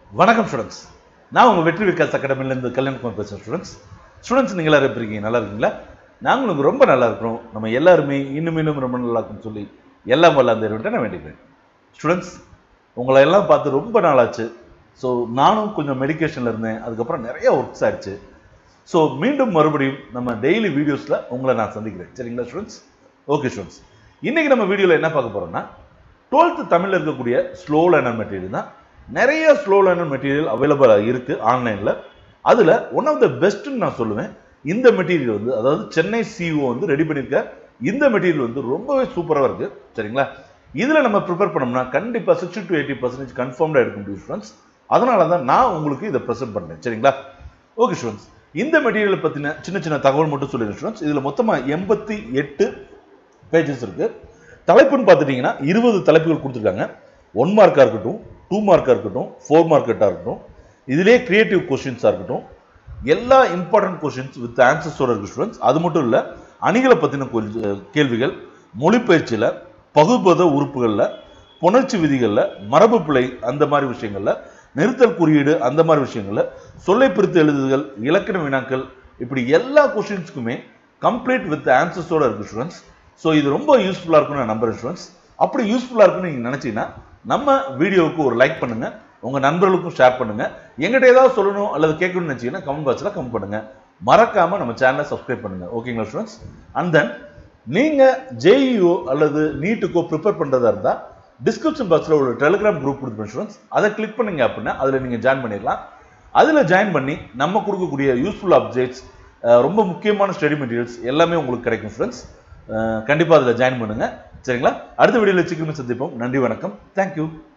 வணக்கம் ஸ்டூடெண்ட்ஸ் நான் உங்கள் வெற்றி விகாஸ் அகாடமிலேருந்து கல்யாணகுமார் பேசுகிறேன் ஸ்டூடெண்ட்ஸ் ஸ்டூடெண்ட்ஸ் நீங்களா எப்படி இருக்கீங்க நல்லா இருக்கீங்களா நாங்களும் ரொம்ப நல்லா இருக்கிறோம் நம்ம எல்லாருமே இன்னும் இன்னும் ரொம்ப நல்லா இருக்கும்னு சொல்லி எல்லாம் வல்ல அந்த இறைவன்ட்ட நான் வேண்டிக்கிறேன் ஸ்டூடெண்ட்ஸ் உங்களை எல்லாம் பார்த்து ரொம்ப நாளாச்சு ஸோ நானும் கொஞ்சம் மெடிக்கேஷனில் இருந்தேன் அதுக்கப்புறம் நிறைய ஒர்க்ஸ் ஆயிடுச்சு ஸோ மீண்டும் மறுபடியும் நம்ம டெய்லி வீடியோஸில் உங்களை நான் சந்திக்கிறேன் சரிங்களா ஸ்டூடெண்ட்ஸ் ஓகே ஸ்டூடெண்ட்ஸ் இன்றைக்கி நம்ம வீடியோவில் என்ன பார்க்க போகிறோம்னா டுவெல்த்து தமிழில் இருக்கக்கூடிய ஸ்லோ லேர்னர் மெட்டீரியல் தான் நிறைய ஸ்லோ லேர்னர் மெட்டீரியல் அவைலபிளாக இருக்குது ஆன்லைனில் அதில் ஒன் ஆஃப் த பெஸ்ட்டுன்னு நான் சொல்லுவேன் இந்த மெட்டீரியல் வந்து அதாவது சென்னை சிஓ வந்து ரெடி பண்ணியிருக்க இந்த மெட்டீரியல் வந்து ரொம்பவே சூப்பராக இருக்குது சரிங்களா இதில் நம்ம ப்ரிப்பேர் பண்ணோம்னா கண்டிப்பாக சிக்ஸ்டி டு எயிட்டி பர்சன்டேஜ் கன்ஃபார்ம்டாக எடுக்க முடியும் ஸ்டூடெண்ட்ஸ் அதனால தான் நான் உங்களுக்கு இதை ப்ரெசென்ட் பண்ணுறேன் சரிங்களா ஓகே ஸ்டூடெண்ட்ஸ் இந்த மெட்டீரியலை பற்றின சின்ன சின்ன தகவல் மட்டும் சொல்லிடுறேன் ஸ்டூடெண்ட்ஸ் இதில் மொத்தமாக எண்பத்தி எட்டு பேஜஸ் இருக்குது தலைப்புன்னு பார்த்துட்டிங்கன்னா இருபது தலைப்புகள் கொடுத்துருக்காங்க ஒன் மார்க்காக இருக்கட்டும் டூ மார்க்காக இருக்கட்டும் ஃபோர் மார்க்கெட்டாக இருக்கட்டும் இதிலே கிரியேட்டிவ் கொஷின்ஸாக இருக்கட்டும் எல்லா இம்பார்ட்டன்ட் கொஷின்ஸ் வித் ஆன்சர்ஸோட இருக்கு ஸ்டூடெண்ட்ஸ் அது மட்டும் இல்லை அணிகளை பற்றின கேள்விகள் மொழிப்பயிற்சியில் பகுபத உறுப்புகளில் புணர்ச்சி விதிகளில் மரபு பிழை அந்த மாதிரி விஷயங்களில் நிறுத்தல் குறியீடு அந்த மாதிரி விஷயங்களில் சொல்லை பிரித்து எழுதுதல் இலக்கண வினாக்கள் இப்படி எல்லா கொஷின்ஸ்க்குமே கம்ப்ளீட் வித் ஆன்சர்ஸோட இருக்கு ஸ்டூடெண்ட்ஸ் ஸோ இது ரொம்ப யூஸ்ஃபுல்லாக இருக்கும்னு நான் நம்புறேன் ஸ்டூடெண்ட்ஸ் அப்படி யூஸ்ஃபுல்லாக இருக்குன்னு நீங்கள் நினச்சிங்கன்னா நம்ம வீடியோவுக்கு ஒரு லைக் பண்ணுங்கள் உங்கள் நண்பர்களுக்கும் ஷேர் பண்ணுங்கள் எங்கிட்ட ஏதாவது சொல்லணும் அல்லது கேட்கணும்னு நினச்சிங்கன்னா கமெண்ட் பாக்ஸில் கமெண்ட் பண்ணுங்கள் மறக்காமல் நம்ம சேனலை சப்ஸ்கிரைப் பண்ணுங்கள் ஓகேங்களா ஸ்டூடெண்ட்ஸ் அண்ட் தென் நீங்கள் ஜேஇஓ அல்லது நீட்டுக்கோ ப்ரிப்பேர் பண்ணுறதா இருந்தால் டிஸ்கிரிப்ஷன் பாக்ஸில் ஒரு டெலிகிராம் குரூப் கொடுத்துருப்பேன் ஸ்டூடெண்ட்ஸ் அதை கிளிக் பண்ணீங்க அப்படின்னா அதில் நீங்கள் ஜாயின் பண்ணிடலாம் அதில் ஜாயின் பண்ணி நம்ம கொடுக்கக்கூடிய யூஸ்ஃபுல் அப்டேட்ஸ் ரொம்ப முக்கியமான ஸ்டடி மெட்டீரியல்ஸ் எல்லாமே உங்களுக்கு கிடைக்கும் ஸ்டூடெண்ட்ஸ் கண்டிப்பாக அதில் ஜாயின் பண்ணுங்கள் சரிங்களா அடுத்த வீடியோவில் சீக்கிரமே சந்திப்போம் நன்றி வணக்கம் தேங்க்யூ